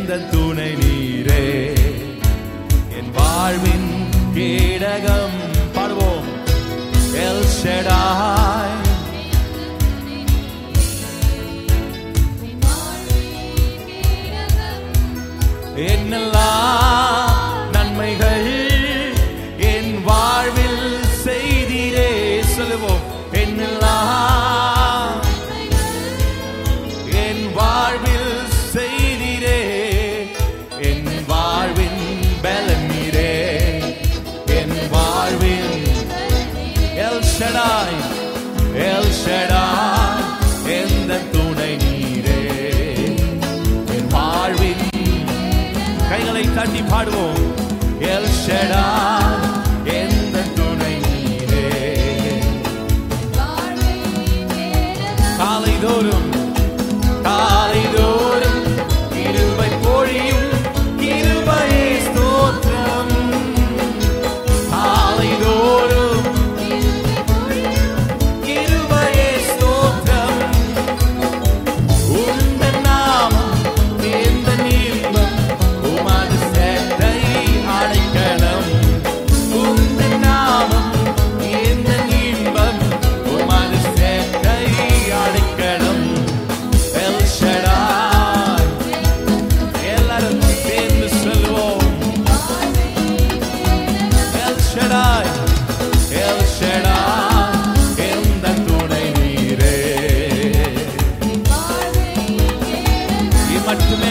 எந்த துணை நீரே என் வாழ்வின் கேடகம் பாடுவோம் எல் ஷெடாய் என்னெல்லாம் நன்மைகள் என் வாழ்வில் செய்திரே சொல்லுவோம் என்னெல்லாம் என் வாழ்வில் செய்திரே என் வாழ்வின் பலன் நீரே என் வாழ்வின் எல் ஷடாய் எல் ஷடாய் எந்த துணை நீரே என் வாழ்வின் கைகளை தட்டி பாடுவோம் எல் ஷடாய் எந்த துணை நீரே காலைதோறும் காலைதோறும் இருவை பொழியும் இருவையே ஸ்தோத்திரம் காலைதோறும் இருவையே ஸ்தோத்திரம் உந்தன் நாமம் எந்த நீர்மம் உமது சேட்டை அடைக்கலம் உந்தன் நாமம் எந்த நீர்மம் உமது சேட்டை அடைக்கலம் எல் ஷடாய் எல்லாரும் சேர்ந்து சொல்லுவோம் எல் ஷடாய் எல் ஷடாய் எந்த துணை நீரே இது மட்டுமே